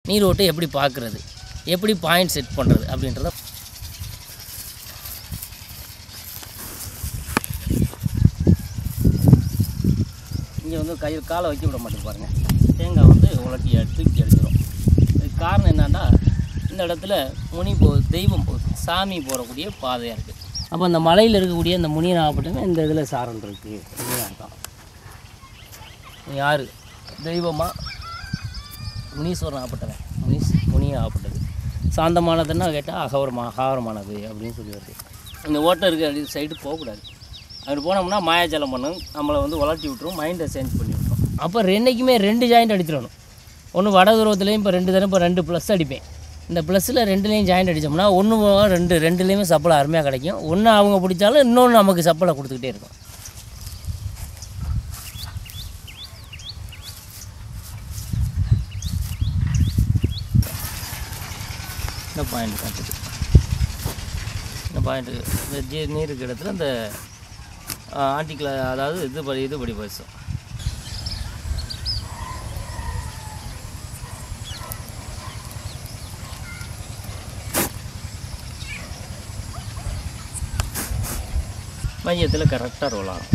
நீரோட்டை எப்படி பார்க்குறது எப்படி பாயிண்ட் செட் பண்ணுறது அப்படின்றத இங்கே வந்து கையில் காலை வைக்க விட மாட்டேங்க பாருங்கள் தேங்காய் வந்து உலட்டி தூக்கி அடிச்சிடும் இதுக்கு காரணம் என்னன்னா இந்த இடத்துல முனி போ தெய்வம் போகுது சாமி போகக்கூடிய பாதையாக இருக்குது அப்போ அந்த மலையில் இருக்கக்கூடிய இந்த முனி நாகப்பட்டினம் இந்த இதில் சாரம் இருக்குது அப்படின்னு அர்த்தம் யார் தெய்வமா முனீஸ்வரன் ஆகப்பட்டவன் முனீஸ் முனியை ஆகப்பட்டது சாந்தமானதுன்னா கேட்டால் அகவரமா அகாவரமானது அப்படின்னு சொல்லி வருது இந்த ஓட்டம் இருக்க சைடு போகக்கூடாது அங்கே போனோம்னா மாயாஜலம் பண்ணும் நம்மளை வந்து வளர்த்தி விட்டுரும் மைண்டை சேஞ்ச் பண்ணி விட்டுரும் அப்போ ரெண்டைக்குமே ரெண்டு ஜாயிண்ட் அடிச்சிடணும் ஒன்று வட தூரத்துலேயும் இப்போ ரெண்டு தடவை இப்போ ரெண்டு ப்ளஸ் அடிப்பேன் இந்த ப்ளஸில் ரெண்டுலேயும் ஜாயிண்ட் அடித்தோம்னா ஒன்று ரெண்டு ரெண்டுலேயுமே சப்பளை அருமையாக கிடைக்கும் ஒன்று அவங்க பிடிச்சாலும் இன்னொன்று நமக்கு சப்பளை கொடுத்துக்கிட்டே இருக்கும் இந்த பாயிண்ட் காட்டுது இந்த பாயிண்ட்டு இந்த ஜீ நீர் இருக்க இடத்துல இந்த ஆர்டிக்கில் அதாவது இது படி இது படி பேசும் மையத்தில் கரெக்டாக ரோல் ஆகும்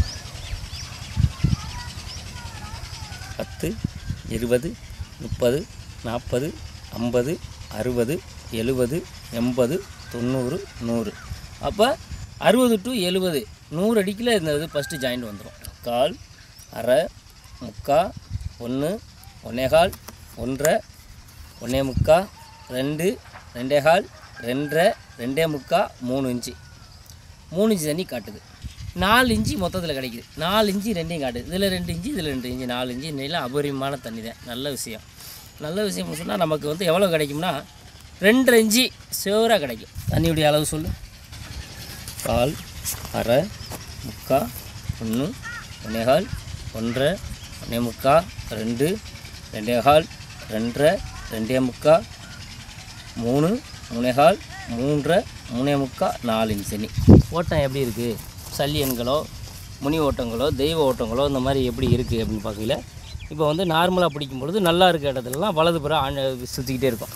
பத்து இருபது முப்பது நாற்பது ஐம்பது அறுபது எழுபது எண்பது தொண்ணூறு நூறு அப்போ அறுபது டு எழுபது நூறு அடிக்கில் இந்த இது ஃபஸ்ட்டு ஜாயிண்ட் வந்துடும் கால் அரை முக்கா ஒன்று ஒன்னேகால் ஒன்றரை ஒன்றே முக்கா ரெண்டு ரெண்டே கால் ரெண்டரை ரெண்டே முக்கா மூணு இன்ச்சு மூணு இன்ச்சு தண்ணி காட்டுது நாலு இன்ச்சு மொத்தத்தில் கிடைக்குது நாலு இன்ச்சு ரெண்டையும் காட்டுது இதில் ரெண்டு இன்ச்சு இதில் ரெண்டு இன்ச்சு நாலு இன்ச்சு இன்னையில் அபரிமான தண்ணி தான் நல்ல விஷயம் நல்ல விஷயம்னு சொன்னால் நமக்கு வந்து எவ்வளோ கிடைக்கும்னா ரெண்டரை இன்ச்சு சிவராக கிடைக்கும் தண்ணியுடைய அளவு சொல்லு கால் அரை முக்கா ஒன்று ஒன்னேகால் ஒன்றரை ஒன்றே முக்கா ரெண்டு ரெண்டே கால் ரெண்டரை ரெண்டே முக்கா மூணு மூணேகால் மூன்றரை மூணே முக்கா நாலு இன்ச் தண்ணி ஓட்டம் எப்படி இருக்குது சல்லி எண்களோ முனி ஓட்டங்களோ தெய்வ ஓட்டங்களோ இந்த மாதிரி எப்படி இருக்குது அப்படின்னு பார்க்கல இப்போ வந்து நார்மலாக பிடிக்கும் பொழுது நல்லா இருக்க இடத்துலலாம் வலது புறம் ஆண் சுற்றிக்கிட்டே இருக்கும்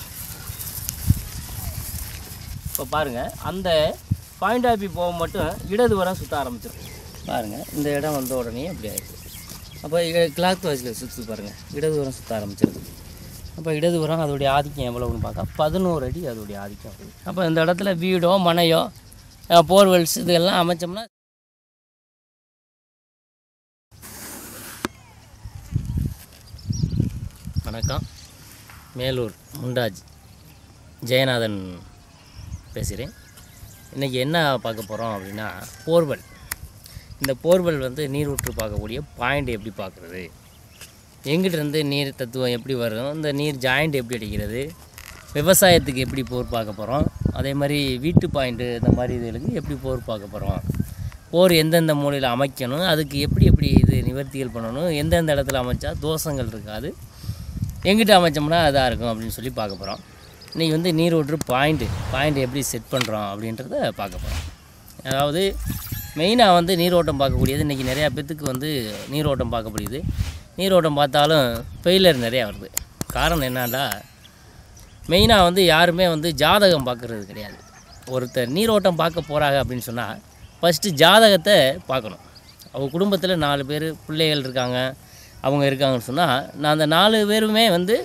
இப்போ பாருங்கள் அந்த பாயிண்ட் ஆப்பி போக மட்டும் இடது வரம் சுற்ற ஆரம்பிச்சிடும் பாருங்கள் இந்த இடம் வந்த உடனே அப்படி ஆயிடுது அப்போ கிளாக் வாய்ஸில் சுற்றி பாருங்கள் இடது வரம் சுற்ற ஆரம்பிச்சிருது அப்போ இடது வரம் அதோடைய ஆதிக்கம் எவ்வளவுன்னு பார்த்தா பதினோரு அடி அதோடைய ஆதிக்கம் வருது அப்போ இந்த இடத்துல வீடோ மனையோ போர்வெல்ஸ் இதெல்லாம் அமைச்சோம்னா வணக்கம் மேலூர் முண்டாஜ் ஜெயநாதன் பேசுகிறேன் இன்றைக்கி என்ன பார்க்க போகிறோம் அப்படின்னா போர்வெல் இந்த போர்வெல் வந்து நீரூற்று பார்க்கக்கூடிய பாயிண்ட் எப்படி பார்க்குறது எங்கிட்டிருந்து நீர் தத்துவம் எப்படி வரும் இந்த நீர் ஜாயிண்ட் எப்படி அடிக்கிறது விவசாயத்துக்கு எப்படி போர் பார்க்க போகிறோம் அதே மாதிரி வீட்டு பாயிண்ட்டு இந்த மாதிரி இதுகளுக்கு எப்படி போர் பார்க்க போகிறோம் போர் எந்தெந்த மூலையில் அமைக்கணும் அதுக்கு எப்படி எப்படி இது நிவர்த்திகள் பண்ணணும் எந்தெந்த இடத்துல அமைச்சா தோஷங்கள் இருக்காது எங்கிட்ட அமைச்சோம்னா அதாக இருக்கும் அப்படின்னு சொல்லி பார்க்க போகிறோம் இன்றைக்கி வந்து நீரோற்று பாயிண்ட்டு பாயிண்ட் எப்படி செட் பண்ணுறோம் அப்படின்றத பார்க்க போகிறோம் அதாவது மெயினாக வந்து நீரோட்டம் பார்க்கக்கூடியது இன்றைக்கி நிறையா பேத்துக்கு வந்து நீரோட்டம் பார்க்கப்படுது நீரோட்டம் பார்த்தாலும் ஃபெயிலியர் நிறையா வருது காரணம் என்னன்னா மெயினாக வந்து யாருமே வந்து ஜாதகம் பார்க்குறது கிடையாது ஒருத்தர் நீரோட்டம் பார்க்க போகிறாங்க அப்படின்னு சொன்னால் ஃபஸ்ட்டு ஜாதகத்தை பார்க்கணும் அவங்க குடும்பத்தில் நாலு பேர் பிள்ளைகள் இருக்காங்க அவங்க இருக்காங்கன்னு சொன்னால் நான் அந்த நாலு பேருமே வந்து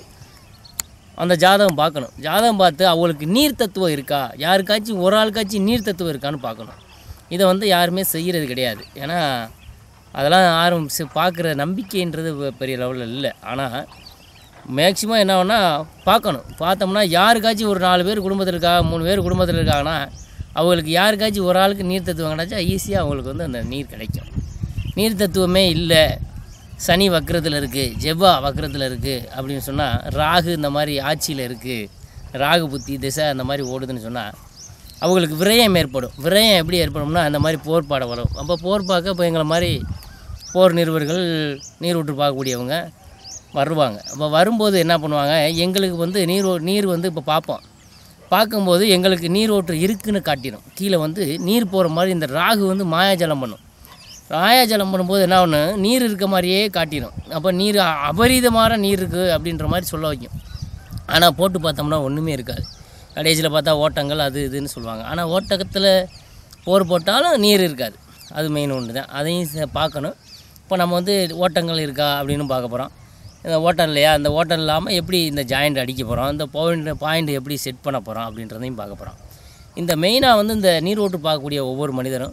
அந்த ஜாதகம் பார்க்கணும் ஜாதகம் பார்த்து அவங்களுக்கு நீர் தத்துவம் இருக்கா யாருக்காச்சும் ஒரு ஆளுக்காச்சும் நீர் தத்துவம் இருக்கான்னு பார்க்கணும் இதை வந்து யாருமே செய்கிறது கிடையாது ஏன்னா அதெல்லாம் யாரும் சி- பார்க்குற நம்பிக்கைன்றது பெ- பெரிய லெவலில் இல்லை ஆனால் மேக்ஸிமம் என்ன ஆகும்னா பார்க்கணும் பார்த்தோம்னா யாருக்காச்சும் ஒரு நாலு பேர் குடும்பத்தில் இருக்கா மூணு பேர் குடும்பத்தில் இருக்காங்கன்னா அவங்களுக்கு யாருக்காச்சும் ஒரு ஆளுக்கு நீர் தத்துவம் கிடச்சா ஈஸியாக அவங்களுக்கு வந்து அந்த நீர் கிடைக்கும் நீர் தத்துவமே இல்லை சனி வக்கரத்தில் இருக்குது ஜெவ்வா வக்கரத்தில் இருக்குது அப்படின்னு சொன்னால் ராகு இந்த மாதிரி ஆட்சியில் இருக்குது ராகு புத்தி திசை அந்த மாதிரி ஓடுதுன்னு சொன்னால் அவங்களுக்கு விரயம் ஏற்படும் விரயம் எப்படி ஏற்படும்னா அந்த மாதிரி போர் பாட வரும் அப்போ போர் பார்க்க இப்போ எங்களை மாதிரி போர் நிறுவர்கள் நீர் விட்டு பார்க்கக்கூடியவங்க வருவாங்க அப்போ வரும்போது என்ன பண்ணுவாங்க எங்களுக்கு வந்து நீர் ஓ- நீர் வந்து இப்போ பார்ப்போம் பார்க்கும்போது எங்களுக்கு நீரோற்று இருக்குன்னு காட்டிடும் கீழே வந்து நீர் போகிற மாதிரி இந்த ராகு வந்து மாயாஜலம் பண்ணும் மாயாஜலம் பண்ணும்போது என்ன ஒன்று நீர் இருக்க மாதிரியே காட்டிடும் அப்போ நீர் அ- அபரிதமான நீர் இருக்குது அப்படின்ற மாதிரி சொல்ல வைக்கும் ஆனால் போட்டு பார்த்தோம்னா ஒன்றுமே இருக்காது கடைசியில் பார்த்தா ஓட்டங்கள் அது இதுன்னு சொல்லுவாங்க ஆனால் ஓட்டத்தில் போர் போட்டாலும் நீர் இருக்காது அது மெயின் ஒன்று தான் அதையும் ச- பார்க்கணும் இப்போ நம்ம வந்து ஓட்டங்கள் இருக்கா அப்படின்னு பார்க்க போகிறோம் இந்த ஓட்டம் இல்லையா அந்த ஓட்டம் இல்லாமல் எப்படி இந்த ஜாயிண்ட் அடிக்க போகிறோம் இந்த பாயிண்ட் பாயிண்ட் எப்படி செட் பண்ண போகிறோம் அப்படின்றதையும் பார்க்க போகிறோம் இந்த மெயினாக வந்து இந்த நீர் ஓட்டு பார்க்கக்கூடிய ஒவ்வொரு மனிதரும்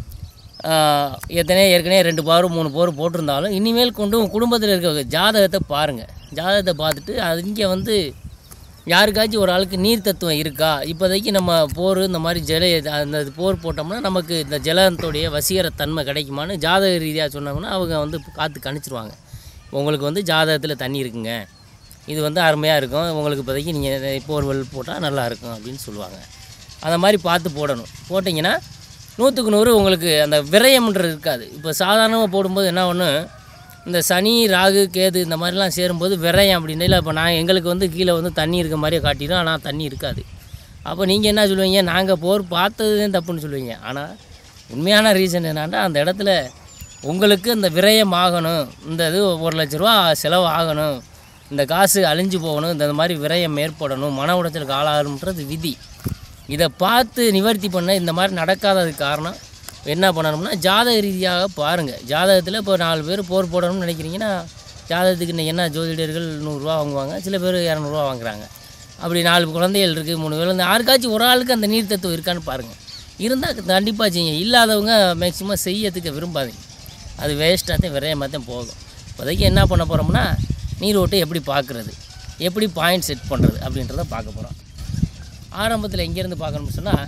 ஆஹ், எத்தனையோ ஏற்கனவே ரெண்டு போர் மூணு போர் போட்டிருந்தாலும் இனிமேல் கொண்டு உங்க குடும்பத்தில் இருக்க ஜாதகத்தை பாருங்கள் ஜாதகத்தை பார்த்துட்டு அது இங்கே வந்து யாருக்காச்சும் ஒரு ஆளுக்கு நீர் தத்துவம் இருக்கா இப்போதைக்கு நம்ம போர் இந்த மாதிரி ஜல அந்த போர் போட்டோம்னா நமக்கு இந்த ஜலத்தோடைய வசீகர தன்மை கிடைக்குமான்னு ஜாதக ரீதியாக சொன்னாங்கன்னா அவங்க வந்து காத்து கணிச்சிருவாங்க உங்களுக்கு வந்து ஜாதகத்தில் தண்ணி இருக்குங்க இது வந்து அருமையாக இருக்கும் உங்களுக்கு இப்போதைக்கு நீங்கள் போர்வெல் போட்டால் நல்லா இருக்கும் அப்படின்னு சொல்லுவாங்க அந்த மாதிரி பார்த்து போடணும் போட்டிங்கன்னா நூற்றுக்கு நூறு உங்களுக்கு அந்த விரயம்ன்றது இருக்காது இப்போ சாதாரணமாக போடும்போது என்ன ஒன்று இந்த சனி ராகு கேது இந்த மாதிரிலாம் சேரும்போது விரயம் அப்படின்னு இல்லை இப்போ நான் எங்களுக்கு வந்து கீழே வந்து தண்ணி இருக்க மாதிரியே காட்டிடும் ஆனால் தண்ணி இருக்காது அப்போ நீங்கள் என்ன சொல்லுவீங்க நாங்கள் போர் பார்த்தது தப்புன்னு சொல்லுவீங்க ஆனால் உண்மையான ரீசன் என்னன்னா அந்த இடத்துல உங்களுக்கு இந்த விரயம் ஆகணும் இந்த இது ஒரு லட்ச ரூபா செலவு ஆகணும் இந்த காசு அழிஞ்சு போகணும் இந்த மாதிரி விரயம் ஏற்படணும் மன உடைச்சலுக்கு ஆளாகணுன்றது விதி இதை பார்த்து நிவர்த்தி பண்ண இந்த மாதிரி நடக்காததுக்கு காரணம் என்ன பண்ணணும்னா ஜாதக ரீதியாக பாருங்கள் ஜாதகத்தில் இப்போ நாலு பேர் போர் போடணும்னு நினைக்கிறீங்கன்னா ஜாதகத்துக்கு இன்னைக்கு என்ன ஜோதிடர்கள் நூறுரூவா வாங்குவாங்க சில பேர் இரநூறுவா வாங்குறாங்க அப்படி நாலு குழந்தைகள் இருக்குது மூணு பேர் வந்து யாருக்காச்சும் ஒரு ஆளுக்கு அந்த நீர் தத்துவம் இருக்கான்னு பாருங்கள் இருந்தால் கண்டிப்பாக செய்யுங்க இல்லாதவங்க மேக்ஸிமம் செய்யறதுக்கு விரும்பாதீங்க அது வேஸ்ட்டாக தான் விரயமாக தான் போகும் இப்போதைக்கு என்ன பண்ண போகிறோம்னா நீர் ஓட்டை எப்படி பார்க்குறது எப்படி பாயிண்ட் செட் பண்ணுறது அப்படின்றத பார்க்க போகிறோம் ஆரம்பத்தில் எங்கேருந்து பார்க்கணும்னு சொன்னால்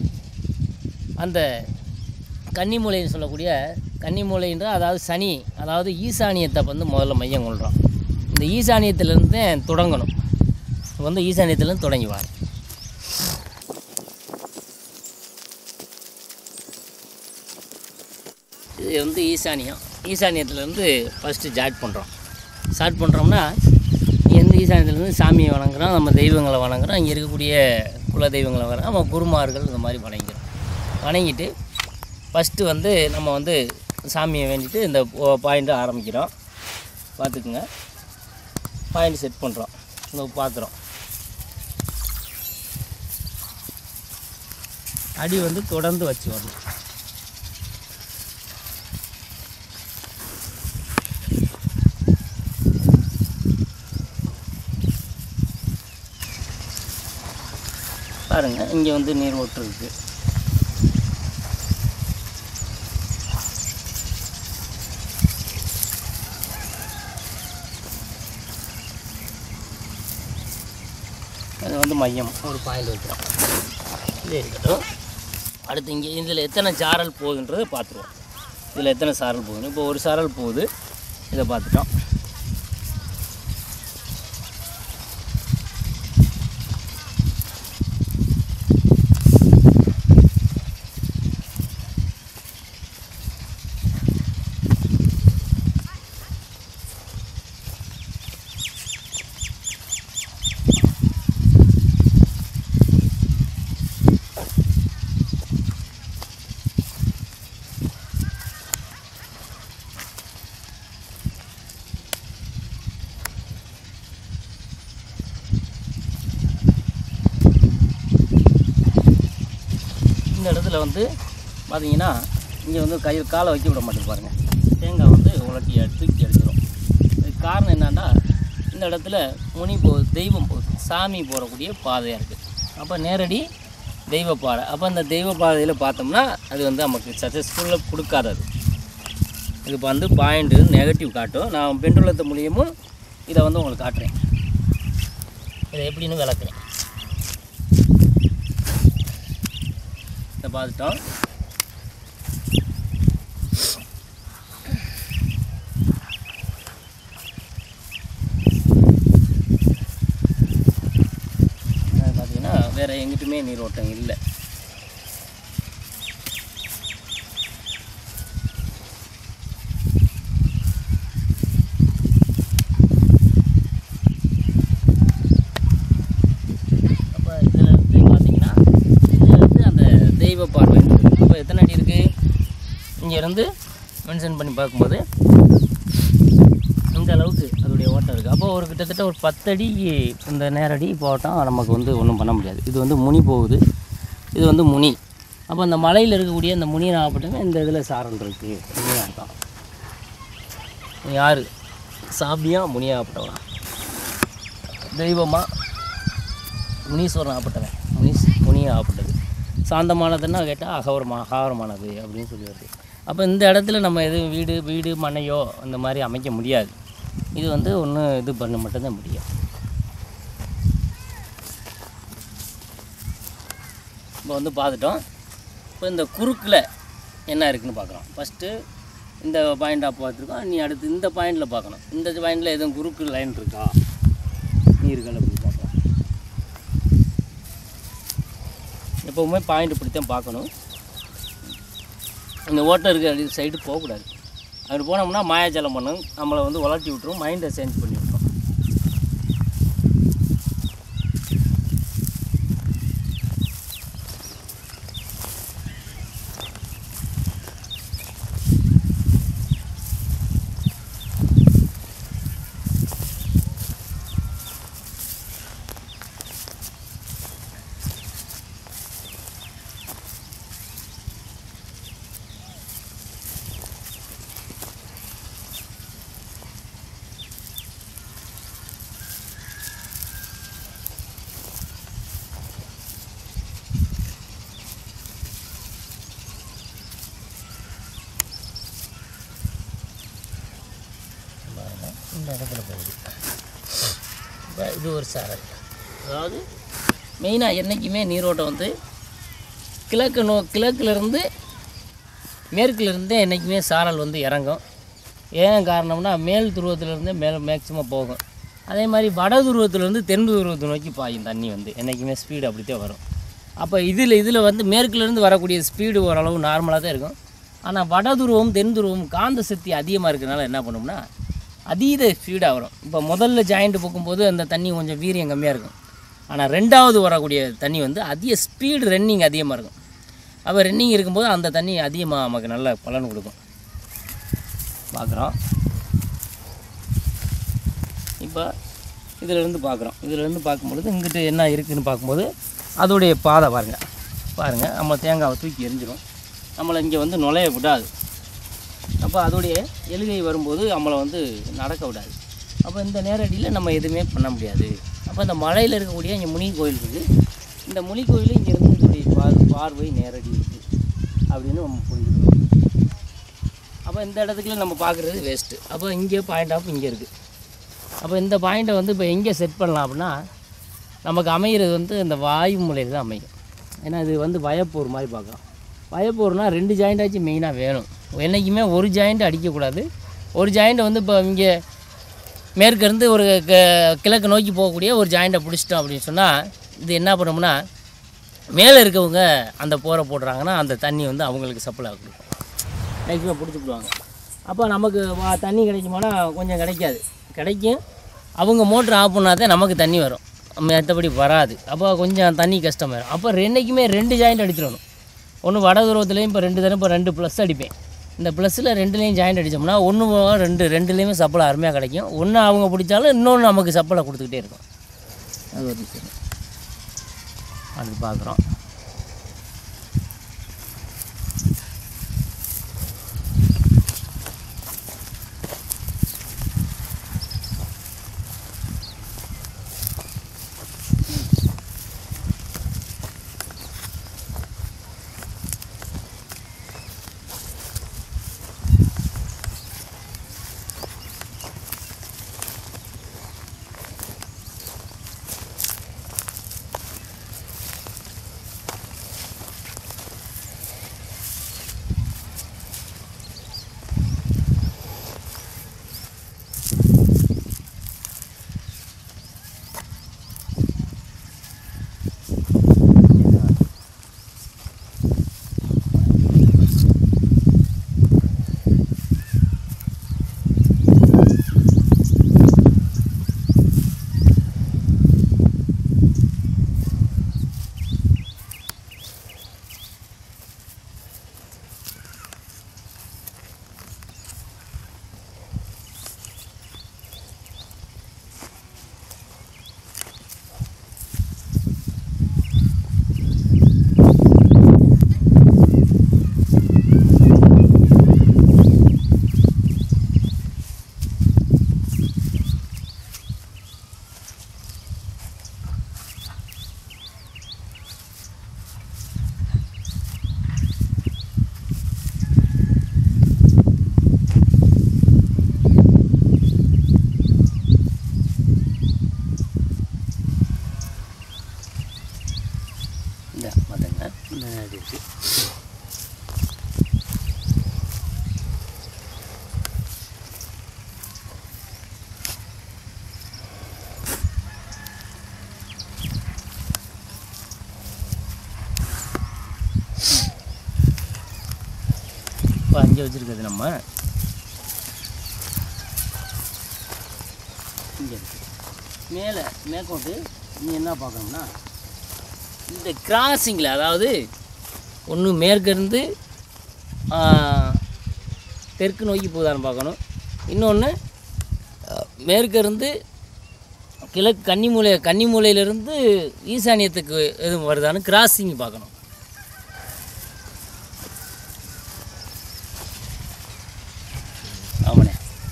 அந்த கன்னிமூலைன்னு சொல்லக்கூடிய கன்னிமூலைன்ற அதாவது சனி அதாவது ஈசானியத்தை வந்து முதல்ல மையம் கொள்கிறோம் இந்த ஈசானியத்திலேருந்து தான் தொடங்கணும் வந்து ஈசானியத்துலேருந்து தொடங்கி வாங்க இது வந்து ஈசானியம் ஈசானியத்துலேருந்து ஃபஸ்ட்டு ஜாட் பண்ணுறோம் ஸ்டார்ட் பண்ணுறோம்னா எந்த ஈசானியத்துலேருந்து சாமியை வணங்குறோம் நம்ம தெய்வங்களை வணங்குறோம் இங்கே இருக்கக்கூடிய குல தெய்வங்களை வர நம்ம குருமார்கள் இந்த மாதிரி வணங்கிறோம் வணங்கிட்டு ஃபஸ்ட்டு வந்து நம்ம வந்து சாமியை வேண்டிட்டு இந்த பாயிண்ட்டை ஆரம்பிக்கிறோம் பார்த்துக்குங்க பாயிண்ட் செட் பண்ணுறோம் இந்த பார்க்குறோம் அடி வந்து தொடர்ந்து வச்சு வரணும் பாருங்க இங்கே வந்து நீர் ஓட்டு இருக்கு அது வந்து மையம் ஒரு பாயிண்ட் வைக்கிறோம் இது இருக்கட்டும் அடுத்து இங்கே இதில் எத்தனை சாரல் போகுதுன்றதை பார்த்துருவோம் இதில் எத்தனை சாரல் போகுது இப்போ ஒரு சாரல் போகுது இதை பார்த்துட்டோம் இந்த இடத்துல வந்து பார்த்தீங்கன்னா இங்கே வந்து கையில் காலை வைக்க விட மாட்டேங்க பாருங்கள் தேங்காய் வந்து உலட்டி எடுத்து இங்கே எடுத்துரும் இதுக்கு காரணம் என்னன்னா இந்த இடத்துல முனி போ தெய்வம் போகுது சாமி போகக்கூடிய பாதையாக இருக்குது அப்போ நேரடி தெய்வ பாதை அப்போ அந்த தெய்வ பாதையில் பார்த்தோம்னா அது வந்து நமக்கு சக்ஸஸ்ஃபுல்லாக கொடுக்காதது இது இப்போ வந்து பாயிண்ட்டு நெகட்டிவ் காட்டும் நான் பெண்டுலத்து மூலியமும் இதை வந்து உங்களுக்கு காட்டுறேன் இதை எப்படின்னு விளக்குறேன் இதை பார்த்துட்டோம் அது பார்த்தீங்கன்னா வேறு எங்கிட்டுமே நீரோட்டம் இல்லை அப்போ இதில் வந்து பார்த்தீங்கன்னா இது வந்து அந்த தெய்வ பார்வை அப்போ எத்தனை அடி இருக்குது இங்கேருந்து மென்ஷன் பண்ணி பார்க்கும்போது இந்த அளவுக்கு அதோடைய ஓட்டம் ஓட்டம் இருக்குது அப்போ ஒரு கிட்டத்தட்ட ஒரு பத்தடி இந்த நேரடி போட்டால் நமக்கு வந்து ஒன்றும் பண்ண முடியாது இது வந்து முனி போகுது இது வந்து முனி அப்போ அந்த மலையில் இருக்கக்கூடிய அந்த முனி நாகப்பட்டினம் இந்த இதில் சாரல் இருக்குது முனி அர்த்தம் யார் சாமியா முனியாகப்பட்டவனா தெய்வமா முனீஸ்வரன் ஆகப்பட்டவன் முனீஸ் முனியாகப்பட்டது சாந்தமானதுன்னா கேட்டால் அகவரமா அகாவரமானது அப்படின்னு சொல்லி வருது அப்போ இந்த இடத்துல நம்ம எதுவும் வீடு வீடு மனையோ அந்த மாதிரி அமைக்க முடியாது இது வந்து ஒன்று இது பண்ண மட்டும்தான் முடியும் இப்போ வந்து பார்த்துட்டோம் இப்போ இந்த குறுக்கில் என்ன இருக்குன்னு பார்க்குறோம் ஃபஸ்ட்டு இந்த பாயிண்ட் ஆஃப் பார்த்துருக்கோம் நீ அடுத்து இந்த பாயிண்டில் பார்க்கணும் இந்த பாயிண்டில் எதுவும் குறுக்கு லைன் இருக்கா நீர்கள் அப்படி பார்க்கலாம் எப்போவுமே பாயிண்ட் இப்படித்தான் பார்க்கணும் இந்த ஓட்டம் இருக்க சைடு போகக்கூடாது அப்படி போனோம்னா மாயாஜலம் பண்ணும் நம்மளை வந்து உலர்த்தி விட்டுரும் மைண்டை சேஞ்ச் பண்ணி விட்டுரும் பாருங்க, இந்த இடத்துல போகுது இப்போ இது ஒரு சாரல் அதாவது மெயினாக என்றைக்குமே நீரோட்டம் வந்து கிழக்கு நோ கிழக்குலேருந்து மேற்குலேருந்தே என்றைக்குமே சாரல் வந்து இறங்கும் ஏன் காரணம்னா மேல் துருவத்திலேருந்தே மேல் மேக்ஸிமம் போகும் அதே மாதிரி வட துருவத்திலேருந்து தென் துருவத்தை நோக்கி பாயும் தண்ணி வந்து என்றைக்குமே ஸ்பீடு அப்படித்தான் வரும் அப்போ இதில் இதில் வந்து மேற்குலேருந்து வரக்கூடிய ஸ்பீடு ஓரளவு நார்மலாக தான் இருக்கும் ஆனால் வட துருவம் தென் துருவம் காந்த சக்தி அதிகமாக இருக்கிறனால என்ன பண்ணும்னா அதீத ஸ்பீடாக வரும் இப்போ முதல்ல ஜாயிண்ட் போகும்போது அந்த தண்ணி கொஞ்சம் வீரியம் கம்மியாக இருக்கும் ஆனால் ரெண்டாவது வரக்கூடிய தண்ணி வந்து அதிக ஸ்பீடு ரன்னிங் அதிகமாக இருக்கும் அப்போ ரன்னிங் இருக்கும்போது அந்த தண்ணி அதிகமாக நமக்கு நல்ல பலன் கொடுக்கும் பார்க்குறோம் இப்போ இதிலேருந்து பார்க்குறோம் இதிலேருந்து பார்க்கும்பொழுது இங்கிட்டு என்ன இருக்குதுன்னு பார்க்கும்போது அதோடைய பாதை பாருங்கள் பாருங்கள் நம்ம தேங்காவை தூக்கி எரிஞ்சிடும் நம்மளை இங்கே வந்து நுழைய விடாது அப்போ அதோடைய எழுகை வரும்போது நம்மளை வந்து நடக்க விடாது அப்போ இந்த நேரடியில் நம்ம எதுவுமே பண்ண முடியாது அப்போ இந்த மலையில் இருக்கக்கூடிய இங்கே முனி கோயில் இருக்குது இந்த முனி கோயில் இங்கேருந்து இதோடைய பார் பார்வை நேரடி இருக்குது அப்படின்னு நம்ம புரிஞ்சுக்கணும் அப்போ இந்த இடத்துக்குள்ள நம்ம பார்க்குறது வேஸ்ட்டு அப்போ இங்கே பாயிண்ட் ஆஃப் இங்கே இருக்குது அப்போ இந்த பாயிண்ட்டை வந்து இப்போ எங்கே செட் பண்ணலாம் அப்படின்னா நமக்கு அமைகிறது வந்து இந்த வாயு மூலையில் தான் அமையும் ஏன்னா இது வந்து வயப்போர் மாதிரி பார்க்கலாம் வயப்போர்னால் ரெண்டு ஜாயிண்டாச்சும் மெயினாக வேணும் என்றைக்குமே ஒரு ஜாயிண்ட் அடிக்கக்கூடாது ஒரு ஜாயிண்ட்டை வந்து இப்போ இங்கே மேற்கிருந்து ஒரு க- கிழக்கு நோக்கி போகக்கூடிய ஒரு ஜாயிண்ட்டை பிடிச்சிட்டோம் அப்படின்னு சொன்னால் இது என்ன பண்ணும்னா மேலே இருக்கவங்க அந்த போரை போடுறாங்கன்னா அந்த தண்ணி வந்து அவங்களுக்கு சப்ளை கொடுக்கும் மேக்ஸிமம் பிடிச்சிக்கிடுவாங்க அப்போ நமக்கு வா- தண்ணி கிடைக்குமானா கொஞ்சம் கிடைக்காது கிடைக்கும் அவங்க மோட்ரு ஆஃப் பண்ணாதான் நமக்கு தண்ணி வரும் மற்றபடி வராது அப்போ கொஞ்சம் தண்ணி கஷ்டமாயிடும் அப்போ ரெண்டைக்குமே ரெண்டு ஜாயிண்ட் அடிச்சிடணும் ஒன்று வட தூரத்துலேயும் இப்போ ரெண்டு தடவை இப்போ ரெண்டு ப்ளஸ் அடிப்பேன் இந்த ப்ளஸில் ரெண்டுலேயும் ஜாயிண்ட் அடித்தோம்னா ஒன்று ரெண்டு ரெண்டுலேயுமே சப்பளை அருமையாக கிடைக்கும் ஒன்று அவங்க பிடிச்சாலும் இன்னொன்று நமக்கு சப்பளை கொடுத்துக்கிட்டே இருக்கும் அது ஒரு விஷயம் அது பார்க்குறோம் பார்த்துங்க இந்த இது இருக்கு இப்போ அங்கே வச்சுருக்கிறது நம்ம இங்கே இருக்கு மேலே மேற்கொண்டு நீ என்ன பார்க்கணும்னா இந்த கிராசிங்கில் அதாவது ஒன்று மேற்கிருந்து ஆ, தெற்கு நோக்கி போகுதான்னு பார்க்கணும் இன்னொன்று மேற்கிருந்து கிழக்கு கன்னிமூலை கன்னிமூலையிலேருந்து ஈசானியத்துக்கு எதுவும் வருதான்னு கிராசிங் பார்க்கணும் ஆமாண்ணே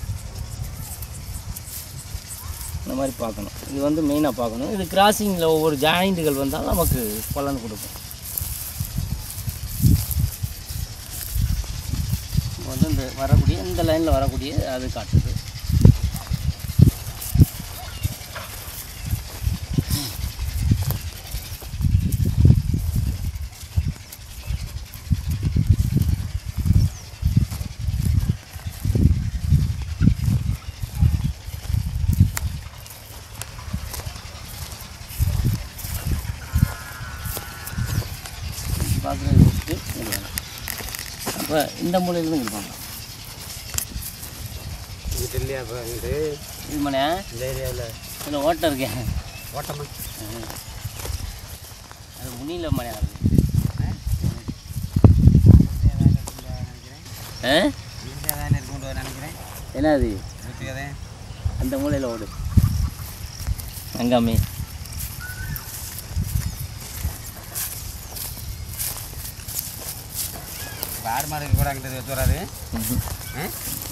இந்த மாதிரி பார்க்கணும் இது வந்து மெயினாக பார்க்கணும் இது கிராசிங்கில் ஒவ்வொரு ஜாயிண்ட்டுகள் வந்தால் நமக்கு பலன் கொடுக்கும் இப்போ வந்து இந்த வரக்கூடிய இந்த லைனில் வரக்கூடிய அது காட்டுது பார்க்குறது வச்சுட்டு இது வேணும் அப்போ இந்த மூலையிலேருந்து இங்கே பண்ணலாம் இங்கிட்ட இல்லையா இப்போ இங்கிட்டு இது மணி இந்த ஏரியாவில் இதில் ஓட்டம் இருக்கேன் ஓட்டமா அது முனியில் மணி ஆகுது ஆ ஈஸியாக தானே இருக்கும்னு நினைக்கிறேன் என்ன அது வீட்டுக்கு தான் அந்த மூலையில் ஓடு அங்காமே இப்போ ஆடு மாடுக்கு கூட அங்கிட்ட வச்சு வராது ஆ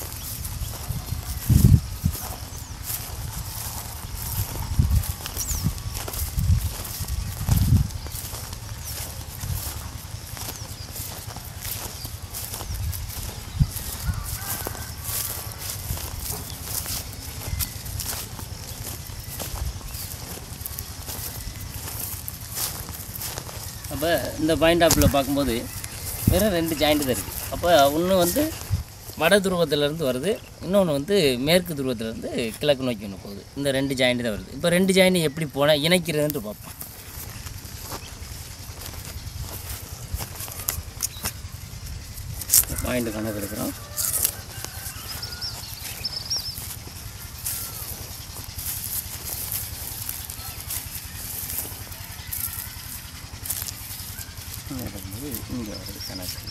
அப்போ இந்த பாயிண்ட் ஆஃபில் பார்க்கும்போது வெறும் ரெண்டு ஜாயிண்ட் தான் இருக்குது அப்போ ஒன்று வந்து வட துருவத்திலேருந்து வருது இன்னொன்று வந்து மேற்கு துருவத்திலேருந்து கிழக்கு நோக்கி ஒன்று போகுது இந்த ரெண்டு ஜாயிண்ட் தான் வருது இப்போ ரெண்டு ஜாயிண்ட் எப்படி போனால் இணைக்கிறதுன்ட்டு பார்ப்போம் பாயிண்ட் கணக்கு எடுக்கிறோம் இங்கே வரும்போது இங்கே வருது கணக்கு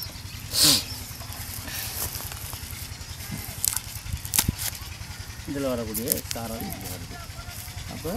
இதில் வரக்கூடிய சாரம் இங்கே வருது அப்போ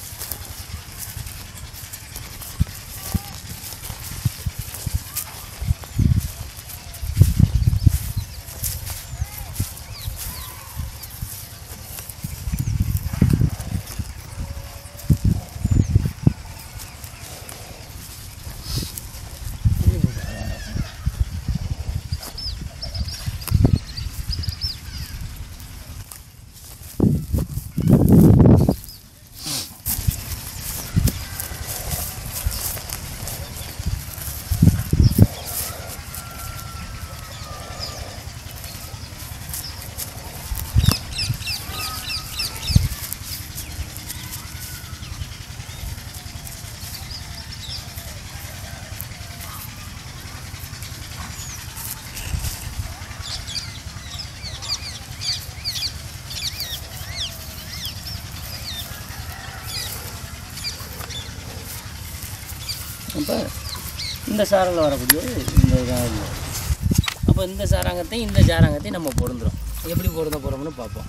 அப்போ இந்த சாரில் வரக்கூடிய இந்த இதாக அப்போ இந்த சாராங்கத்தையும் இந்த சாராங்கத்தையும் நம்ம பொருந்துறோம் எப்படி பொருந்த போகிறோம்னு பார்ப்போம்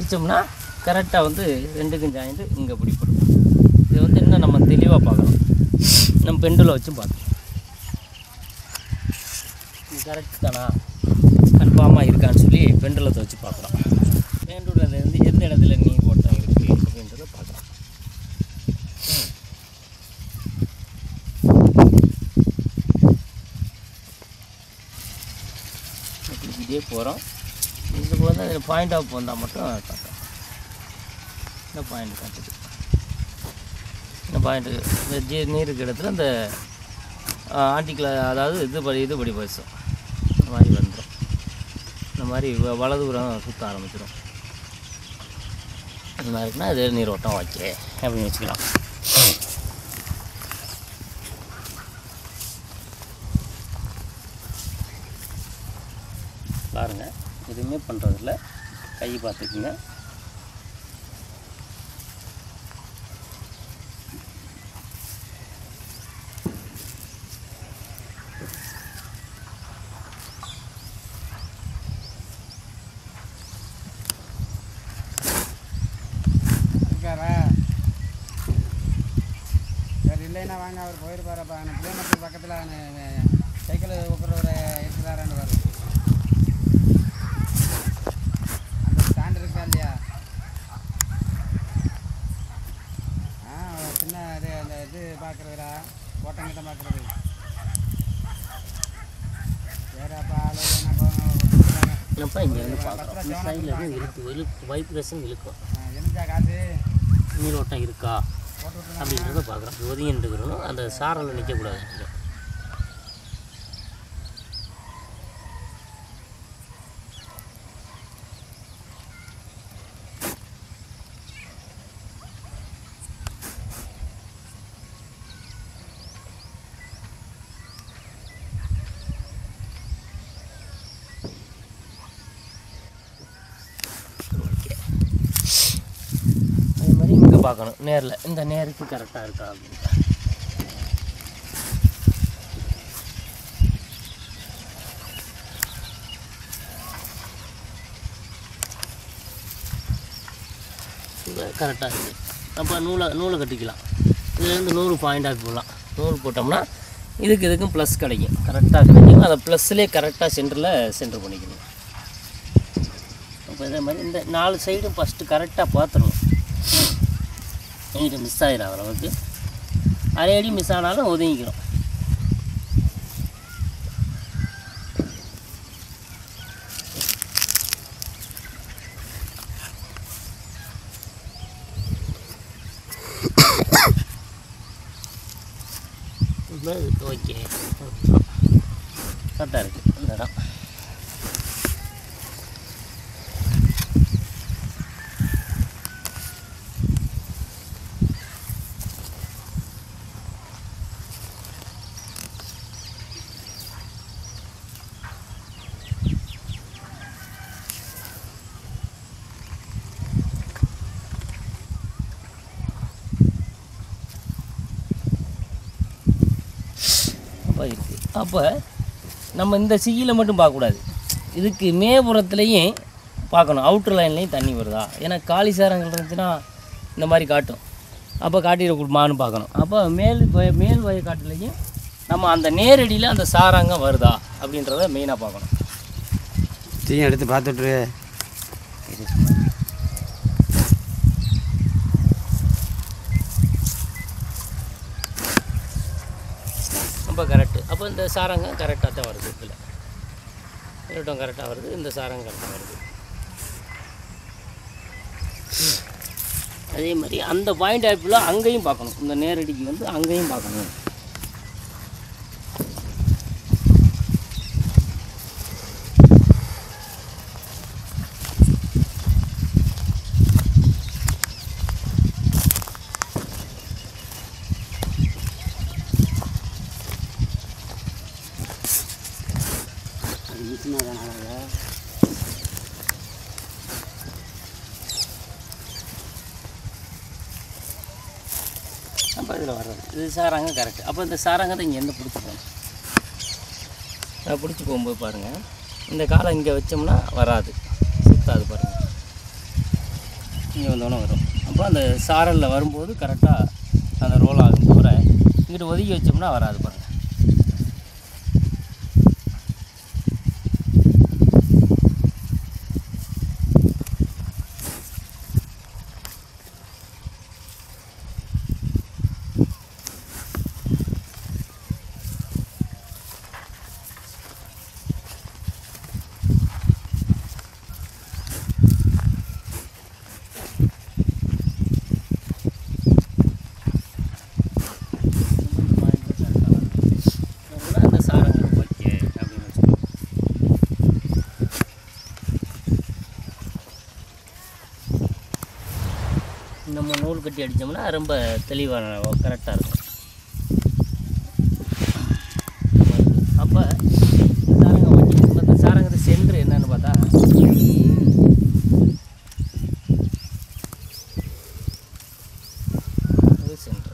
பிடிச்சோம்னா கரெக்டாக வந்து ரெண்டுக்கும் ஜாயிண்ட் இங்கே பிடிப்படும் இது வந்து இன்னும் நம்ம தெளிவாக பார்க்கணும் நம்ம பெண்டில் வச்சும் பார்க்கணும் இது கரெக்ட் தானா கன்ஃபார்மாக இருக்கான்னு சொல்லி பெண்டுலத்தை வச்சு பார்க்கலாம் பெண்டுலது வந்து எந்த இடத்துல நீர் ஓட்டம் இருக்குது அப்படின்றத பார்க்கலாம் இப்படிக்கிட்டே போகிறோம் இது போது அதில் பாயிண்ட் ஆஃப் வந்தால் மட்டும் காட்டும் இந்த பாயிண்ட் காட்டுது இந்த பாயிண்ட்டு இந்த ஜீ நீர் இருக்கிற இடத்துல இந்த ஆண்டிக்கில் அதாவது இது படி இது படி பேசும் இந்த மாதிரி வந்துடும் இந்த மாதிரி வ- வலது புறம் சுற்ற ஆரம்பிச்சிடும் இந்த மாதிரி இருக்குன்னா இது நீரோட்டம் ஓகே அப்படின்னு வச்சுக்கலாம் பாருங்கள் எதுவுமே பண்ணுறதில்ல கை பார்த்துக்குங்க இருக்காரா சரி இல்லைன்னா வாங்க அவர் போயிருப்பாரப்பா நான் பிள்ளைமத்துக்கு பக்கத்தில் சைக்கிள் உட்குறவர் இருக்கிறாரான்னு பாரு அந்த ஸ்டாண்ட் இருக்கா இல்லையா ஆ ஒரு சின்ன இது அந்த இது பார்க்குறதுரா ஓட்டங்கிட்ட பார்க்குறது சரிப்பா ஆளு என்ன போங்க என்னப்பா இங்கேருந்து பார்க்குறோம் இந்த சைடில் இருந்து இழுக்கு இழுக்கு வைப்ரேஷன் இழுக்கும் என்னச்சா காசு நீரோட்டம் இருக்கா போட்டு விட்டுருங்க அப்படின்றத பார்க்குறோம் ஒதுங்கிட்டு இருக்கிறோம் அந்த சாரலில் நிற்கக்கூடாது இங்க. ஓகே அதே மாதிரி இங்கே பார்க்கணும் நேரில் இந்த நேருக்கு கரெக்டாக இருக்கா அப்படின்னு கரெக்டாக இருக்குது நம்ம நூலை நூலை கட்டிக்கலாம் இதுலேருந்து நூறு பாயிண்ட் ஆக்கி போடலாம் நூல் போட்டோம்னா இதுக்கு இதுக்கும் ப்ளஸ் கிடைக்கும் கரெக்டாக கிடைக்கும் அதை ப்ளஸ்லேயே கரெக்டாக சென்டரில் சென்டர் பண்ணிக்கணும் அப்போ இதே மாதிரி இந்த நாலு சைடும் ஃபஸ்ட்டு கரெக்டாக பார்த்துடணும் எங்கிட்ட மிஸ் ஆகிடும் அளவுக்கு அரை அடி மிஸ் ஆனாலும் ஒதுங்கிக்கிறோம் ஓகே கரெக்டாக இருக்குது இந்த இடம் அப்போ இருக்குது அப்போ நம்ம இந்த சிகியில் மட்டும் பார்க்கக்கூடாது இதுக்கு மேபுறத்துலேயும் பார்க்கணும் அவுட்டர் லைன்லேயும் தண்ணி வருதா ஏன்னா காலி சாரங்கள் இருந்துச்சுன்னா இந்த மாதிரி காட்டும் அப்போ காட்டிடக்கூடாமான்னு பார்க்கணும் அப்போ மேல் வய மேல் வயக்காட்டுலேயும் நம்ம அந்த நேரடியில் அந்த சாராங்கம் வருதா அப்படின்றத மெயினாக பார்க்கணும் தீயும் எடுத்து பார்த்துட்ரு ரொம்ப கரெக்டு அப்போ இந்த சாரங்கம் கரெக்டாக தான் வருது இதில் நீரோட்டம் கரெக்டாக வருது இந்த சாரங்கம் கரெக்டாக வருது அதே மாதிரி அந்த பாயிண்ட் ஆப்பில் அங்கேயும் பார்க்கணும் இந்த நேரடிக்கு வந்து அங்கேயும் பார்க்கணும் அது மிஷினாக தானே அப்போ இதில் வர்றது இது சாராங்க கரெக்ட் அப்போ இந்த சாராங்கத்தை இங்கேருந்து பிடிச்சி போகணும் அதை பிடிச்சி போகும்போது பாருங்கள் இந்த காலை இங்கே வச்சோம்னா வராது சுத்தாது பாருங்கள் இங்கே வந்தோன்னே வரும் அப்போ அந்த சாரலில் வரும்போது கரெக்டாக அந்த ரோல் ஆகும் தவிர இங்கிட்டு ஒதுக்கி வச்சோம்னா வராது பாருங்கள் அந்த சாரங்கள் ஓகே அப்படின்னு வச்சுக்கோங்க நம்ம நூல் கட்டி அடித்தோம்னா ரொம்ப தெளிவான கரெக்டாக இருக்கும் அப்போ சாரங்க வட்டி இந்த சாரங்கத்தை சென்ட்ரு என்னன்னு பார்த்தா இது சென்ட்ரு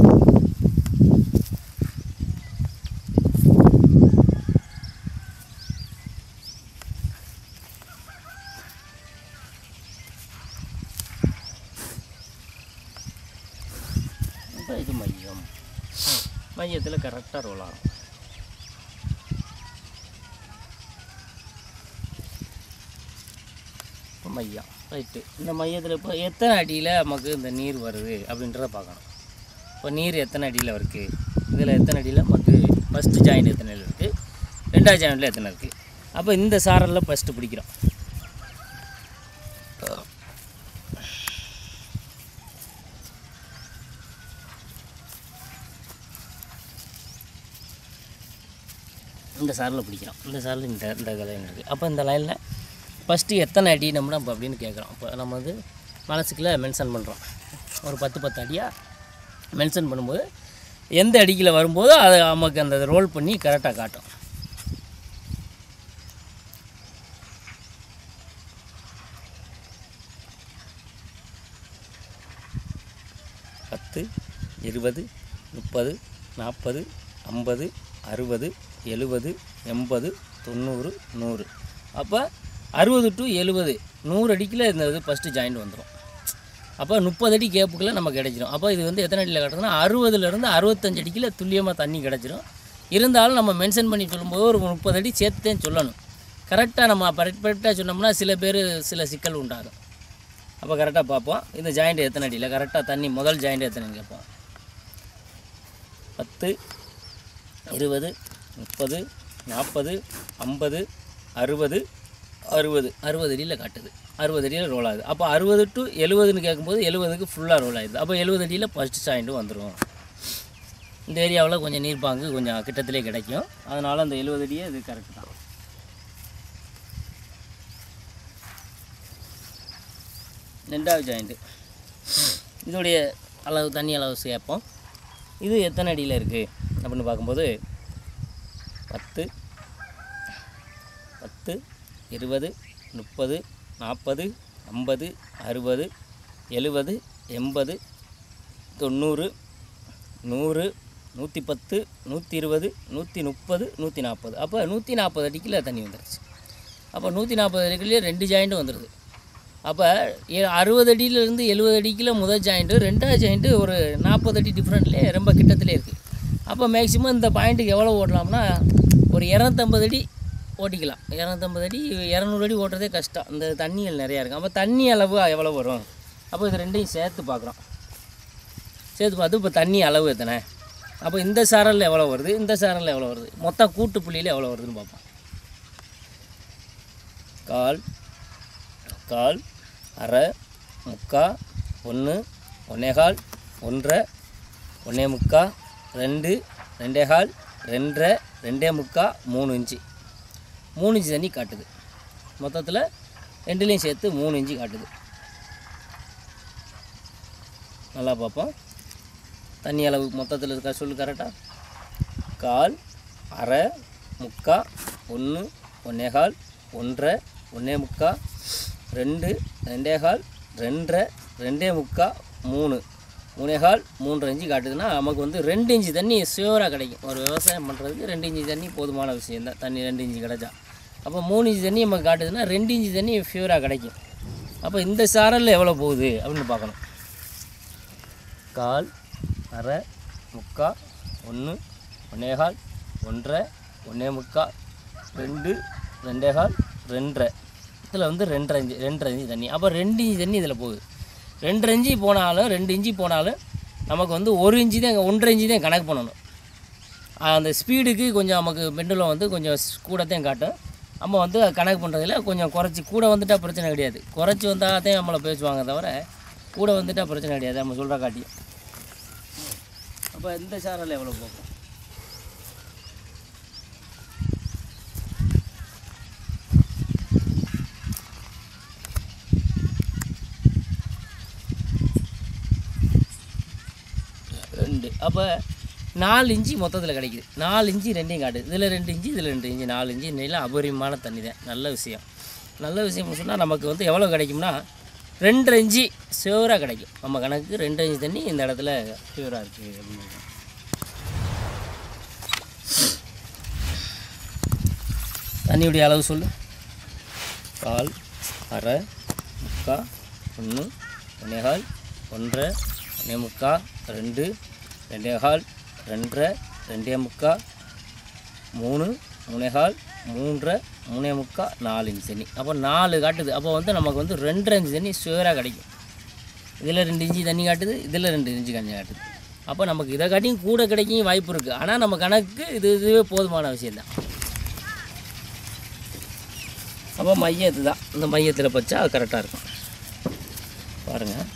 இப்போ இது மையம் மையத்தில் கரெக்டாக ரோல் ஆகும் இப்போ மையம் ரைட்டு இந்த மையத்தில் இப்போ எத்தனை அடியில் நமக்கு இந்த நீர் வருது அப்படின்றத பார்க்கணும் இப்போ நீர் எத்தனை அடியில் இருக்குது இதில் எத்தனை அடியில் நமக்கு ஃபஸ்ட்டு ஜாயிண்ட் எத்தனை இருக்குது ரெண்டாவது ஜாயிண்டில் எத்தனை இருக்குது அப்போ இந்த சாரலில் ஃபஸ்ட்டு பிடிக்கிறோம் இந்த சாரில் பிடிக்கிறோம் இந்த சாரில் இந்த இந்த லைன் இருக்குது அப்போ இந்த லைனில் ஃபஸ்ட்டு எத்தனை அடி நம்ம நம்ம அப்படின்னு கேட்குறோம் இப்போ நம்ம வந்து மனசுக்குள்ள மென்ஷன் பண்ணுறோம் ஒரு பத்து பத்து அடியாக மென்ஷன் பண்ணும்போது எந்த அடிக்கில் வரும்போதோ அதை நமக்கு அந்த ரோல் பண்ணி கரெக்டாக காட்டும் பத்து இருபது முப்பது நாற்பது ஐம்பது அறுபது எழுபது எண்பது தொண்ணூறு நூறு அப்போ அறுபது டு எழுபது நூறு அடிக்கில் இந்த இது ஃபஸ்ட்டு ஜாயிண்ட் வந்துடும் அப்போ முப்பது அடி கேப்புக்குள்ளே நம்ம கிடைச்சிரும் அப்போ இது வந்து எத்தனை அடியில் கிடக்குதுன்னா அறுபதுலேருந்து அறுபத்தஞ்சு அடிக்கில் துல்லியமாக தண்ணி கிடச்சிரும் இருந்தாலும் நம்ம மென்ஷன் பண்ணி சொல்லும்போது ஒரு முப்பது அடி சேர்த்துதான் சொல்லணும் கரெக்டாக நம்ம பர்ஃபெக்டாக சொன்னோம்னா சில பேர் சில சிக்கல் உண்டாகும் அப்போ கரெக்டாக பார்ப்போம் இந்த ஜாயிண்ட் எத்தனை அடியில் கரெக்டாக தண்ணி முதல் ஜாயிண்ட் எத்தனைன்னு கேட்போம் பத்து இருபது முப்பது நாற்பது ஐம்பது அறுபது அறுபது அறுபது அடியில் காட்டுது அறுபது அடியில் ரோல் ஆகுது அப்போ அறுபது டு எழுபதுன்னு கேட்கும்போது எழுபதுக்கு ஃபுல்லாக ரோல் ஆகுது அப்போ எழுபது அடியில் ஃபஸ்ட்டு ஜாயிண்ட்டு வந்துடும் இந்த ஏரியாவில் கொஞ்சம் நீர்ப்பாங்கு கொஞ்சம் கிட்டத்திலே கிடைக்கும் அதனால் அந்த எழுபது அடியே இது கரெக்ட் தான் ரெண்டாவது ஜாயிண்ட்டு இதோடைய அளவு தண்ணி அளவு சேர்ப்போம் இது எத்தனை அடியில் இருக்குது அப்படின்னு பார்க்கும்போது பத்து பத்து இருபது முப்பது நாற்பது ஐம்பது அறுபது எழுபது எண்பது தொண்ணூறு நூறு நூற்றி பத்து நூற்றி இருபது நூற்றி முப்பது நூற்றி நாற்பது அப்போ நூற்றி நாற்பது அடிக்கில் தண்ணி வந்துடுச்சு அப்போ நூற்றி நாற்பது அடிக்குள்ளேயே ரெண்டு ஜாயிண்ட்டும் வந்துடுது அப்போ அறுபது அடியிலேருந்து எழுபது அடிக்கில் முதல் ஜாயிண்ட்டு ரெண்டாவது ஜாயிண்ட்டு ஒரு நாற்பது அடி டிஃப்ரெண்ட்லேயே ரொம்ப கிட்டத்திலே இருக்குது அப்போ மேக்ஸிமம் இந்த பாயிண்ட்டுக்கு எவ்வளோ ஓடலாம்னா ஒரு இரநூத்தம்பது அடி ஓட்டிக்கலாம் இரநூத்தம்பது அடி இரநூறு அடி ஓட்டுறதே கஷ்டம் இந்த தண்ணிகள் நிறையா இருக்கும் அப்போ தண்ணி அளவு எவ்வளோ வரும் அப்போ இது ரெண்டையும் சேர்த்து பார்க்குறோம் சேர்த்து பார்த்து இப்போ தண்ணி அளவு எத்தனை அப்போ இந்த சாரலில் எவ்வளோ வருது இந்த சாரலில் எவ்வளோ வருது மொத்த கூட்டு புள்ளியில் எவ்வளோ வருதுன்னு பார்ப்போம் கால் கால் அரை முக்கா ஒன்று ஒன்னேகால் ஒன்றரை ஒன்றே முக்கா ரெண்டு ரெண்டேகால் ரெண்டரை ரெண்டே முக்கா மூணு இன்ச்சு மூணு இன்ச்சு தண்ணி காட்டுது மொத்தத்தில் ரெண்டுலேயும் சேர்த்து மூணு இன்ச்சு காட்டுது நல்லா பார்ப்போம் தண்ணி அளவு மொத்தத்தில் இருக்கா சொல்லு கரெக்டாக கால் அரை முக்கா ஒன்று ஒன்னேகால் ஒன்றரை ஒன்றே முக்கா ரெண்டு ரெண்டேகால் ரெண்டரை ரெண்டே முக்கா மூணு மூணேகால் மூன்றரை இன்ச்சு காட்டுதுன்னா நமக்கு வந்து ரெண்டு இன்ச்சு தண்ணி ஷியூராக கிடைக்கும் ஒரு விவசாயம் பண்ணுறதுக்கு ரெண்டு இன்ச்சு தண்ணி போதுமான விஷயம் தான் தண்ணி ரெண்டு இன்ச்சு கிடைச்சா அப்போ மூணு இன்ச்சு தண்ணி நமக்கு காட்டுதுன்னா ரெண்டு இன்ச்சு தண்ணி ஷியூராக கிடைக்கும் அப்போ இந்த சாரலில் எவ்வளோ போகுது அப்படின்னு பார்க்கணும் கால் அரை முக்கா ஒன்று ஒன்னேகால் ஒன்றரை ஒன்றே முக்கா ரெண்டு ரெண்டேகால் ரெண்டரை இதில் வந்து ரெண்டரை இஞ்சி ரெண்டரை இஞ்சி தண்ணி அப்போ ரெண்டு இஞ்சி தண்ணி இதில் போகுது ரெண்டரை இஞ்சி போனாலும் ரெண்டு இஞ்சி போனாலும் நமக்கு வந்து ஒரு இஞ்சி தான் ஒன்றரை இஞ்சி தான் கணக்கு பண்ணணும் அந்த ஸ்பீடுக்கு கொஞ்சம் நமக்கு பெண்டுலம் வந்து கொஞ்சம் கூடத்தையும் காட்டும் நம்ம வந்து கணக்கு பண்ணுறதுல கொஞ்சம் குறைச்சி கூட வந்துட்டால் பிரச்சனை கிடையாது குறைச்சி வந்தால் தான் நம்மளை பேசுவாங்க தவிர கூட வந்துட்டால் பிரச்சனை கிடையாது நம்ம சொல்கிற காட்டி அப்போ இந்த சாரல் எவ்வளோ போகும் ரெண்டு அப்போ நாலு இன்ச்சு மொத்தத்தில் கிடைக்குது நாலு இன்ச்சு ரெண்டையும் காட்டுது இதில் ரெண்டு இன்ச்சு இதில் ரெண்டு இன்ச்சு நாலு இன்ச்சு இன்னையில் அபரிமான தண்ணி தான் நல்ல விஷயம் நல்ல விஷயம்னு சொன்னால் நமக்கு வந்து எவ்வளோ கிடைக்கும்னா ரெண்டரை இன்ச்சு சிவராக கிடைக்கும் நம்ம கணக்குக்கு ரெண்டு இன்ச்சு தண்ணி இந்த இடத்துல சிவராக இருக்குது அப்படின்னு தண்ணியுடைய அளவு சொல்லு கால் அரை முக்கா ஒன்று ஒன்னேகால் ஒன்றரை ஒன்றே முக்கா ரெண்டு ரெண்டேகால் ரெண்டரை ரெண்டே முக்கா மூணு மூணேகால் மூன்றரை மூணே முக்கா நாலு இன்ச்சு தண்ணி அப்போ நாலு காட்டுது அப்போ வந்து நமக்கு வந்து ரெண்டரை இன்ச்சு தண்ணி சுவராக கிடைக்கும் இதில் ரெண்டு இன்ச்சு தண்ணி காட்டுது இதில் ரெண்டு இன்ச்சு தண்ணி காட்டுது அப்போ நமக்கு இதை காட்டியும் கூட கிடைக்கும் வாய்ப்பு இருக்குது ஆனால் நம்ம கணக்கு இது இதுவே போதுமான விஷயந்தான் அப்போ மையம் இதுதான் இந்த மையத்தில் வச்சா அது கரெக்டாக இருக்கும் பாருங்கள்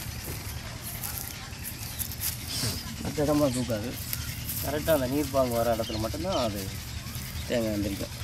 மற்ற இடமா தூக்காது கரெக்டாக அந்த நீர் பாங்கு வர இடத்துல மட்டும்தான் அது தேங்காய் எந்திரிக்கும்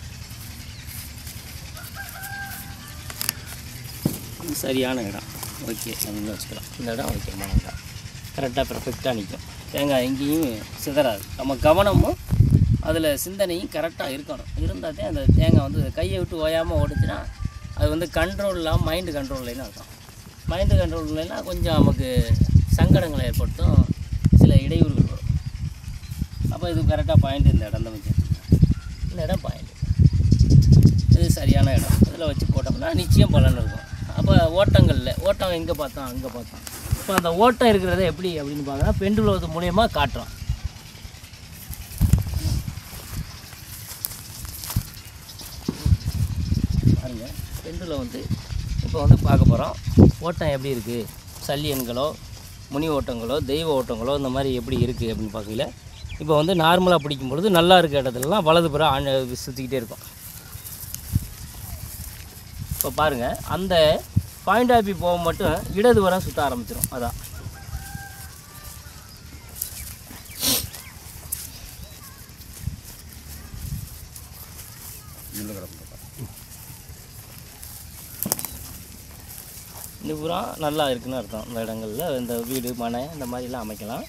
இது சரியான இடம் ஓகே அப்படின்னு வச்சுக்கலாம் இந்த இடம் ஓகேமான இடம் கரெக்டாக பெர்ஃபெக்டாக நிற்கும் தேங்காய் எங்கேயும் சிதறாது நம்ம கவனமும் அதில் சிந்தனையும் கரெக்டாக இருக்கணும் இருந்தால் தான் அந்த தேங்காய் வந்து கையை விட்டு ஓயாமல் ஓடுச்சுன்னா அது வந்து கண்ட்ரோல் இல்லாமல் மைண்டு கண்ட்ரோல் இல்லைன்னு அர்த்தம் மைண்டு கண்ட்ரோல் இல்லைன்னா கொஞ்சம் நமக்கு சங்கடங்களை ஏற்படுத்தும் சில இடையூறுகள் வரும் அப்போ இது கரெக்டாக பாயிண்ட் இந்த இடம் தான் வச்சு இந்த இடம் பாயிண்ட் இது சரியான இடம் இதில் வச்சு போட்டோம்னா நிச்சயம் பலன் இருக்கும் அப்போ ஓட்டங்களில் ஓட்டம் எங்கே பார்த்தோம் அங்கே பார்த்தோம் இப்போ அந்த ஓட்டம் இருக்கிறத எப்படி அப்படின்னு பார்த்தோன்னா பெண்டுலத்து மூலயமா காட்டுறோம் பாருங்க பெண்டில் வந்து இப்போ வந்து பார்க்க போகிறோம் ஓட்டம் எப்படி இருக்குது சல்லியன்களோ முனி ஓட்டங்களோ தெய்வ ஓட்டங்களோ இந்த மாதிரி எப்படி இருக்குது அப்படின்னு பார்க்கல இப்போ வந்து நார்மலாக பிடிக்கும் பொழுது நல்லா இருக்க இடத்துலலாம் வலது புறம் ஆண் சுற்றிக்கிட்டே இருக்கும் இப்போ பாருங்கள் அந்த பாயிண்ட் ஆப்பி போக மட்டும் இடது வரம் சுற்ற ஆரம்பிச்சிடும் அதான் நின்று கிடக்கும் இந்த புறம் நல்லா இருக்குன்னு அர்த்தம் இந்த இடங்களில் இந்த வீடு மனை இந்த மாதிரிலாம் அமைக்கலாம்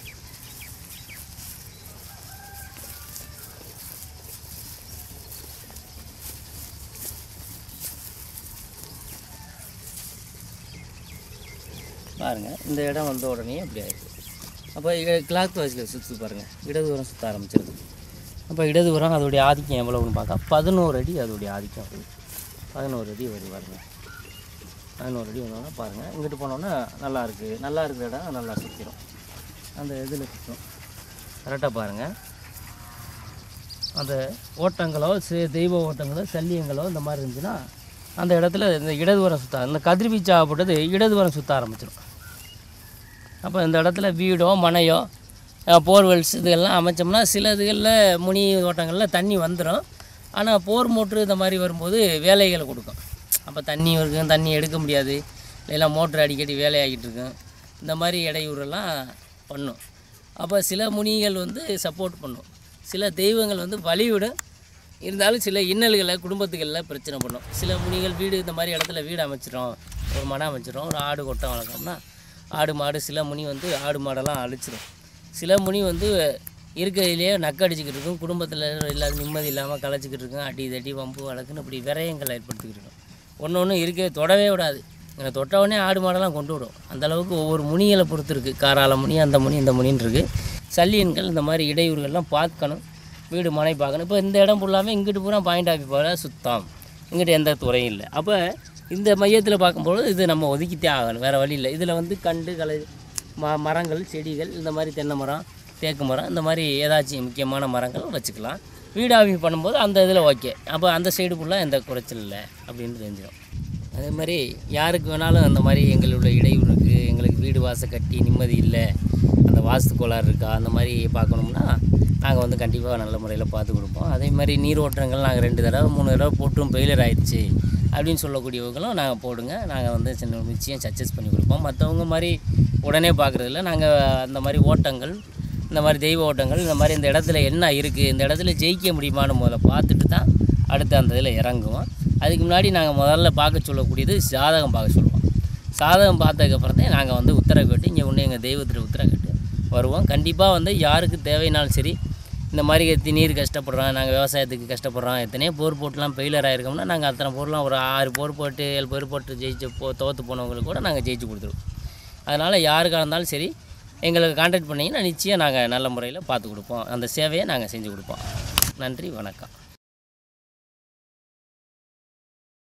பாருங்கள் இந்த இடம் வந்த உடனே அப்படி ஆயிடுது அப்போ கிளாக் வாய்ஸில் சுற்றி பாருங்கள் இடதுபுறம் சுற்ற ஆரம்பிச்சிருது அப்போ இடதுபுறம் அதோடைய ஆதிக்கம் எவ்வளவுன்னு பார்த்தா பதினோரு அடி அதோடைய ஆதிக்கம் வருது பதினோரு அடி வருது பாருங்கள் பதினோரு அடி வந்தோன்னா பாருங்கள் இங்கிட்டு போனோன்னா நல்லா இருக்குது நல்லா இருக்கிற இடம் நல்லா சுற்றிடும் அந்த இதில் சுற்றும் கரெக்டாக பாருங்கள் அந்த ஓட்டங்களோ சே- தெய்வ ஓட்டங்களோ சல்லியங்களோ இந்த மாதிரி இருந்துச்சுன்னா அந்த இடத்துல இந்த இடதுவரம் சுத்த இந்த கதிர்வீச்சு ஆகப்பட்டது இடதுவரம் சுற்ற ஆரம்பிச்சிடும் அப்போ இந்த இடத்துல வீடோ மனையோ போர்வெல்ஸ் இதெல்லாம் அமைச்சோம்னா சில இதுகளில் முனி ஓட்டங்களில் தண்ணி வந்துடும் ஆனால் போர் மோட்ரு இந்த மாதிரி வரும்போது வேலைகளை கொடுக்கும் அப்போ தண்ணி இருக்கும் தண்ணி எடுக்க முடியாது இல்லைன்னா மோட்ரு அடிக்கடி வேலையாகிட்டு இருக்கும் இந்த மாதிரி இடையூறெல்லாம் பண்ணும் அப்போ சில முனிகள் வந்து சப்போர்ட் பண்ணும் சில தெய்வங்கள் வந்து வழிவிடும் இருந்தாலும் சில இன்னல்களை குடும்பத்துகளில் பிரச்சனை பண்ணும் சில முனிகள் வீடு இந்த மாதிரி இடத்துல வீடு அமைச்சிரும் ஒரு மனை அமைச்சிரும் ஒரு ஆடு கொட்டம் வளர்க்கோம்னா ஆடு மாடு சில முனி வந்து ஆடு மாடெல்லாம் அழிச்சிடும் சில முனி வந்து இருக்கிறதுலையே நக்கடிச்சிக்கிட்டு இருக்கும் குடும்பத்தில் இல்லாத நிம்மதி இல்லாமல் கலைச்சிக்கிட்டு இருக்கும் அடி தட்டி வம்பு வழக்குன்னு இப்படி விரயங்கள் ஏற்படுத்திக்கிட்டு இருக்கும் ஒன்று ஒன்று இருக்க தொடவே விடாது எனக்கு தொட்ட உடனே ஆடு மாடெல்லாம் கொண்டு விடும் அந்த அளவுக்கு ஒவ்வொரு முனிகளை பொறுத்து இருக்குது காரால முனி அந்த முனி இந்த முனின்னு இருக்குது சல்லியன்கள் இந்த மாதிரி இடையூறுகள்லாம் பார்க்கணும் வீடு மனை பார்க்கணும் இப்போ இந்த இடம் ஃபுல்லாமே இங்கிட்டு பூரா பாயிண்ட் ஆஃபி போகிற சுத்தம் இங்கிட்டு எந்த துறையும் இல்லை அப்போ இந்த மையத்தில் பார்க்கும்போது இது நம்ம ஒதுக்கித்தே ஆகணும் வேறு வழி இல்லை இதில் வந்து கண்டு கலை ம மரங்கள் செடிகள் இந்த மாதிரி தென்னை மரம் தேக்கு மரம் இந்த மாதிரி ஏதாச்சும் முக்கியமான மரங்கள் வச்சுக்கலாம் வீடாவிங் பண்ணும்போது அந்த இதில் ஓகே அப்போ அந்த சைடு ஃபுல்லாக எந்த குறைச்சல் இல்லை அப்படின்னு தெரிஞ்சிடும் அதே மாதிரி யாருக்கு வேணாலும் அந்த மாதிரி எங்களுடைய இடையூறு இருக்குது எங்களுக்கு வீடு வாசல் கட்டி நிம்மதி இல்லை அந்த வாஸ்து கோளாறு இருக்கா அந்த மாதிரி பார்க்கணும்னா நாங்கள் வந்து கண்டிப்பாக நல்ல முறையில் பார்த்து கொடுப்போம் அதே மாதிரி நீர் ஓட்டங்கள் நாங்கள் ரெண்டு தடவை மூணு தடவை போட்டும் ஃபெயிலியர் ஆயிடுச்சு அப்படின்னு சொல்லக்கூடியவங்களும் நாங்கள் போடுங்க நாங்கள் வந்து சின்ன நிச்சயம் சக்ஸஸ் பண்ணி கொடுப்போம் மற்றவங்க மாதிரி உடனே பார்க்குறதில்ல நாங்கள் அந்த மாதிரி ஓட்டங்கள் இந்த மாதிரி தெய்வ ஓட்டங்கள் இந்த மாதிரி இந்த இடத்துல என்ன இருக்குது இந்த இடத்துல ஜெயிக்க முடியுமான்னு முதல்ல பார்த்துட்டு தான் அடுத்து அந்த இதில் இறங்குவோம் அதுக்கு முன்னாடி நாங்கள் முதல்ல பார்க்க சொல்லக்கூடியது ஜாதகம் பார்க்க சொல்லுவோம் சாதகம் பார்த்ததுக்கப்புறம் தான் நாங்கள் வந்து உத்தரவு கேட்டு இங்கே ஒன்று எங்கள் தெய்வத்தில் உத்தரவு கேட்டு வருவோம் கண்டிப்பாக வந்து யாருக்கு தேவைனாலும் சரி இந்த மாதிரி எத்தி நீர் கஷ்டப்படுறோம் நாங்கள் விவசாயத்துக்கு கஷ்டப்படுறோம் எத்தனையோ போர் போட்டுலாம் ஃபெயிலியர் ஆகிருக்கோம்னா நாங்கள் அத்தனை போர்லாம் ஒரு ஆறு போர் போட்டு ஏழு போர் போட்டு ஜெயிச்சு போ தோற்று போனவங்களுக்கு கூட நாங்கள் ஜெயிச்சு கொடுத்துருவோம் அதனால் யாருக்காக இருந்தாலும் சரி எங்களுக்கு கான்டாக்ட் பண்ணிங்கன்னா நிச்சயம் நாங்கள் நல்ல முறையில் பார்த்து கொடுப்போம் அந்த சேவையை நாங்கள் செஞ்சு கொடுப்போம் நன்றி வணக்கம்